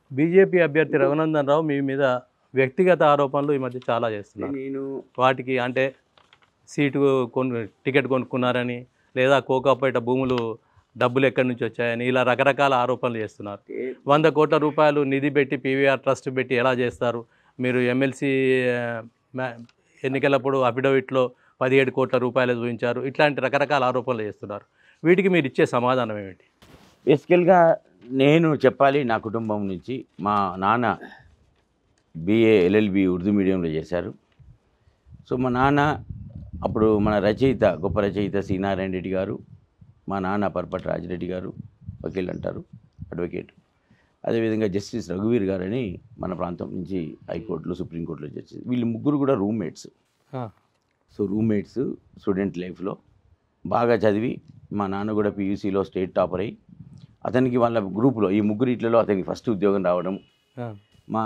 BJP అభ్యర్థి రఘునందన్ రావు మీ మీద వ్యక్తిగత ఆరోపణలు ఈ మధ్య చాలా చేస్తున్నారు నేను వాటికి అంటే సీటు కొను టికెట్ కొనుక్కున్నారని లేదా కోకాపేట భూములు డబ్బులు ఎక్కడి నుంచి వచ్చాయని ఇలా రకరకాల ఆరోపణలు చేస్తున్నారు వంద కోట్ల రూపాయలు నిధి పెట్టి పీవీఆర్ ట్రస్ట్ పెట్టి ఎలా చేస్తారు మీరు ఎమ్మెల్సీ ఎన్నికలప్పుడు అఫిడవిట్లో పదిహేడు కోట్ల రూపాయలు చూపించారు ఇట్లాంటి రకరకాల ఆరోపణలు చేస్తున్నారు వీటికి మీరు ఇచ్చే సమాధానం ఏమిటి బేసికల్గా నేను చెప్పాలి నా కుటుంబం నుంచి మా నాన్న బిఏ ఎల్ఎల్బి ఉర్దూ మీడియంలో చేశారు సో మా నాన్న అప్పుడు మన రచయిత గొప్ప రచయిత సి నారాయణ రెడ్డి గారు మా నాన్న పర్పటి రాజిరెడ్డి గారు వకీల్ అంటారు అడ్వకేట్ అదేవిధంగా జస్టిస్ రఘువీర్ గారని మన ప్రాంతం నుంచి హైకోర్టులో సుప్రీంకోర్టులో జడ్జి వీళ్ళు ముగ్గురు కూడా రూమ్మేట్స్ సో రూమ్మేట్స్ స్టూడెంట్ లైఫ్లో బాగా చదివి మా నాన్న కూడా పీయూసీలో స్టేట్ టాపర్ అయ్యి అతనికి వాళ్ళ గ్రూపులో ఈ ముగ్గురు ఇట్లలో అతనికి ఫస్ట్ ఉద్యోగం రావడం మా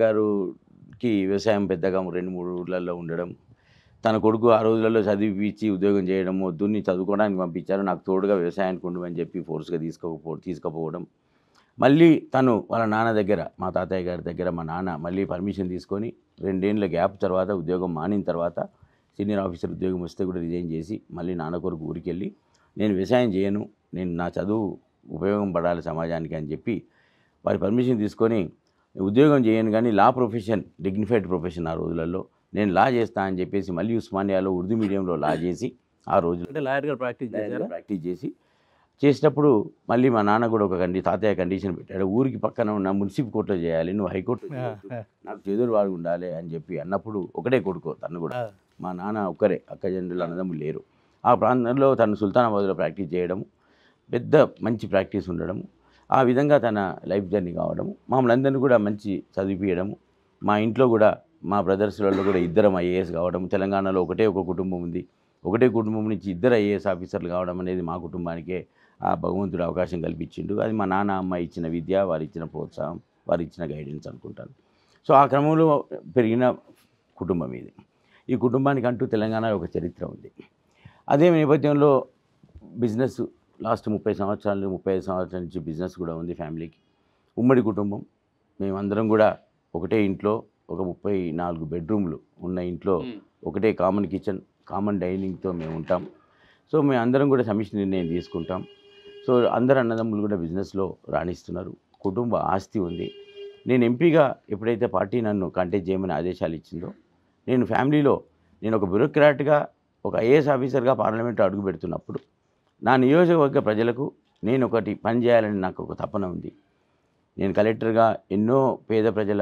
తాతగారుకి వ్యవసాయం పెద్దగా రెండు మూడు ఊర్లలో ఉండడం తన కొడుకు ఆ రోజులలో చదివించి ఉద్యోగం చేయడం వద్దుని చదువుకోవడానికి పంపించారు నాకు తోడుగా వ్యవసాయానికి ఉండమని చెప్పి ఫోర్స్గా తీసుకోకపో తీసుకుపోవడం మళ్ళీ తను వాళ్ళ నాన్న దగ్గర మా తాతయ్య గారి దగ్గర మా నాన్న మళ్ళీ పర్మిషన్ తీసుకొని రెండేళ్ళ గ్యాప్ తర్వాత ఉద్యోగం మానిన తర్వాత సీనియర్ ఆఫీసర్ ఉద్యోగం వస్తే కూడా రిజైన్ చేసి మళ్ళీ నాన్న కొరకు ఊరికి వెళ్ళి నేను వ్యవసాయం చేయను నేను నా చదువు ఉపయోగం పడాలి సమాజానికి అని చెప్పి వారి పర్మిషన్ తీసుకొని ఉద్యోగం చేయను కానీ లా ప్రొఫెషన్ డిగ్నిఫైడ్ ప్రొఫెషన్ ఆ రోజులలో నేను లా చేస్తా అని చెప్పేసి మళ్ళీ ఉస్మానియాలో ఉర్దూ మీడియంలో లా చేసి ఆ రోజు అంటే లాయర్ గారు ప్రాక్టీస్ చేశారా ప్రాక్టీస్ చేసి చేసేటప్పుడు మళ్ళీ మా నాన్న కూడా ఒక కండి తాతయ్య కండిషన్ పెట్టాడు ఊరికి పక్కన ఉన్న మున్సిపల్ కోర్టులో చేయాలి నువ్వు హైకోర్టు నాకు చేదురు వాడు ఉండాలి అని చెప్పి అన్నప్పుడు ఒకటే కొడుకో తను కూడా మా నాన్న ఒక్కరే అక్క జనరల్ అన్నదమ్ములు లేరు ఆ ప్రాంతంలో తను సుల్తానాబాద్లో ప్రాక్టీస్ చేయడం పెద్ద మంచి ప్రాక్టీస్ ఉండడం ఆ విధంగా తన లైఫ్ జర్నీ కావడము మమ్మల్ని అందరినీ కూడా మంచి చదివిపించడము మా ఇంట్లో కూడా మా బ్రదర్స్లలో కూడా ఇద్దరం ఐఏఎస్ కావడం తెలంగాణలో ఒకటే ఒక కుటుంబం ఉంది ఒకటే కుటుంబం నుంచి ఇద్దరు ఐఏఎస్ ఆఫీసర్లు కావడం అనేది మా కుటుంబానికే ఆ భగవంతుడు అవకాశం కల్పించిండు అది మా నాన్న అమ్మ ఇచ్చిన విద్య వారు ఇచ్చిన ప్రోత్సాహం వారు ఇచ్చిన గైడెన్స్ అనుకుంటాను సో ఆ క్రమంలో పెరిగిన కుటుంబం ఇది ఈ కుటుంబానికి అంటూ తెలంగాణలో ఒక చరిత్ర ఉంది అదే నేపథ్యంలో బిజినెస్ లాస్ట్ ముప్పై సంవత్సరాలు ముప్పై ఐదు సంవత్సరాల నుంచి బిజినెస్ కూడా ఉంది ఫ్యామిలీకి ఉమ్మడి కుటుంబం మేమందరం కూడా ఒకటే ఇంట్లో ఒక ముప్పై నాలుగు బెడ్రూమ్లు ఉన్న ఇంట్లో ఒకటే కామన్ కిచెన్ కామన్ డైనింగ్తో మేము ఉంటాం సో మేము అందరం కూడా సమిష్టి నిర్ణయం తీసుకుంటాం సో అందరు అన్నదమ్ములు కూడా బిజినెస్లో రాణిస్తున్నారు కుటుంబ ఆస్తి ఉంది నేను ఎంపీగా ఎప్పుడైతే పార్టీ నన్ను కంటెక్ట్ చేయమని ఆదేశాలు ఇచ్చిందో నేను ఫ్యామిలీలో నేను ఒక బ్యూరోక్రాట్గా ఒక ఐఏఎస్ ఆఫీసర్గా పార్లమెంట్లో అడుగు పెడుతున్నప్పుడు నా నియోజకవర్గ ప్రజలకు నేను ఒకటి పని చేయాలని నాకు ఒక తపన ఉంది నేను కలెక్టర్గా ఎన్నో పేద ప్రజల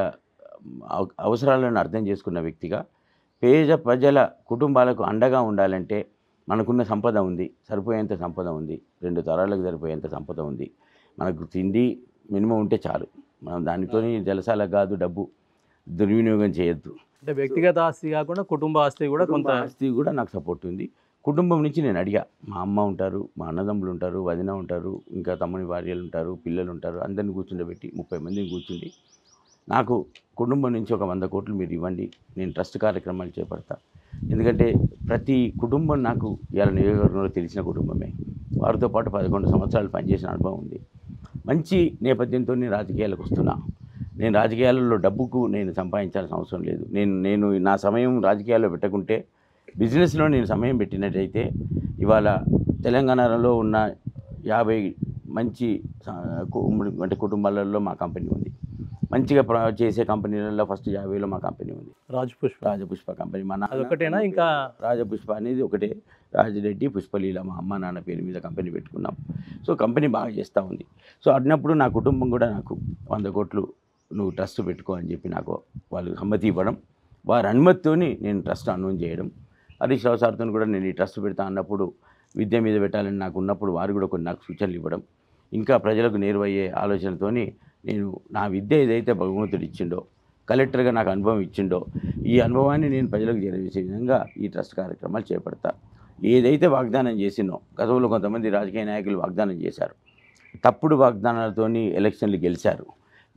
అవ- అవసరాలను అర్థం చేసుకున్న వ్యక్తిగా పేద ప్రజల కుటుంబాలకు అండగా ఉండాలంటే మనకున్న సంపద ఉంది సరిపోయేంత సంపద ఉంది రెండు తరాలకు సరిపోయేంత సంపద ఉంది మనకు తిండి మినిమం ఉంటే చాలు మనం దానితో జలసాలకు కాదు డబ్బు దుర్వినియోగం చేయొద్దు అంటే వ్యక్తిగత ఆస్తి కాకుండా కుటుంబ ఆస్తి కూడా కొంత కుటుంబ ఆస్తి కూడా నాకు సపోర్ట్ ఉంది కుటుంబం నుంచి నేను అడిగా మా అమ్మ ఉంటారు మా అన్నదమ్ములు ఉంటారు వదిన ఉంటారు ఇంకా తమ్ముని భార్యలు ఉంటారు పిల్లలు ఉంటారు అందరిని కూర్చుండబెట్టి ముప్పై మందిని కూర్చుండి నాకు కుటుంబం నుంచి ఒక వంద కోట్లు మీరు ఇవ్వండి నేను ట్రస్ట్ కార్యక్రమాలు చేపడతా ఎందుకంటే ప్రతి కుటుంబం నాకు ఇవాళ నియోజకవర్గంలో తెలిసిన కుటుంబమే వారితో పాటు పదకొండు సంవత్సరాలు పనిచేసిన అనుభవం ఉంది మంచి నేపథ్యంతో నేను రాజకీయాలకు వస్తున్నా నేను రాజకీయాలలో డబ్బుకు నేను సంపాదించాల్సిన అవసరం లేదు నేను నేను నా సమయం రాజకీయాల్లో పెట్టకుంటే బిజినెస్లో నేను సమయం పెట్టినట్టయితే ఇవాళ తెలంగాణలో ఉన్న యాభై మంచి స- కు- ఉమ్మడి అంటే కుటుంబాలలో మా కంపెనీ ఉంది మంచిగా ప్ర- చేసే కంపెనీలలో ఫస్ట్ యాభైలో మా కంపెనీ ఉంది రాజ్ పుష్ప రాజపుష్ప కంపెనీ మా నాన్న అదొకటేనా ఇంకా రాజపుష్ప అనేది ఒకటే రాజిరెడ్డి పుష్పలీల మా అమ్మ నాన్న పేరు మీద కంపెనీ పెట్టుకున్నాం సో కంపెనీ బాగా చేస్తూ ఉంది సో అడినప్పుడు నా కుటుంబం కూడా నాకు వంద కోట్లు నువ్వు ట్రస్ట్ పెట్టుకో అని చెప్పి నాకు వాళ్ళు సమ్మతి ఇవ్వడం వారి అనుమతితోని నేను ట్రస్ట్ అనౌన్స్ చేయడం హరీష్ రావు సార్తో కూడా నేను ఈ ట్రస్ట్ పెడతా అన్నప్పుడు విద్య మీద పెట్టాలని నాకు ఉన్నప్పుడు వారు కూడా కొన్ని నాకు సూచనలు ఇవ్వడం ఇంకా ప్రజలకు నేరువయ్యే ఆలోచనతోని నేను నా విద్య ఏదైతే భగవంతుడు ఇచ్చిండో కలెక్టర్గా నాకు అనుభవం ఇచ్చిండో ఈ అనుభవాన్ని నేను ప్రజలకు చేరవేసే విధంగా ఈ ట్రస్ట్ కార్యక్రమాలు చేపడతా ఏదైతే వాగ్దానం చేసినో గతంలో కొంతమంది రాజకీయ నాయకులు వాగ్దానం చేశారు తప్పుడు వాగ్దానాలతోని ఎలక్షన్లు గెలిచారు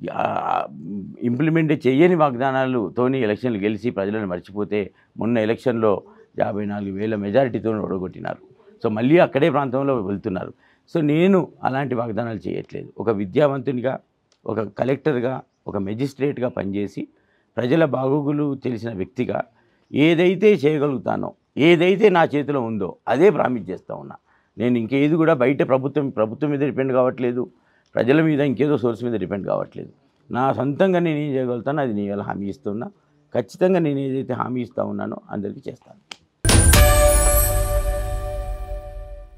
ఇంప్లిమెంట్ చేయని వాగ్దానాలతోని ఎలక్షన్లు గెలిచి ప్రజలను మర్చిపోతే మొన్న ఎలక్షన్లో యాభై నాలుగు వేల మెజారిటీతో ఓడగొట్టినారు సో మళ్ళీ అక్కడే ప్రాంతంలో వెళ్తున్నారు సో నేను అలాంటి వాగ్దానాలు చేయట్లేదు ఒక విద్యావంతునిగా ఒక కలెక్టర్గా ఒక మెజిస్ట్రేట్గా పనిచేసి ప్రజల బాగోగులు తెలిసిన వ్యక్తిగా ఏదైతే చేయగలుగుతానో ఏదైతే నా చేతిలో ఉందో అదే ప్రామిస్ చేస్తూ ఉన్నా నేను ఇంకేది కూడా బయట ప్రభుత్వం ప్రభుత్వం మీద డిపెండ్ కావట్లేదు ప్రజల మీద ఇంకేదో సోర్స్ మీద డిపెండ్ కావట్లేదు నా సొంతంగా నేను ఏం చేయగలుగుతానో అది నేను హామీ ఇస్తున్నా ఖచ్చితంగా నేను ఏదైతే హామీ ఇస్తా ఉన్నానో అందరికీ చేస్తాను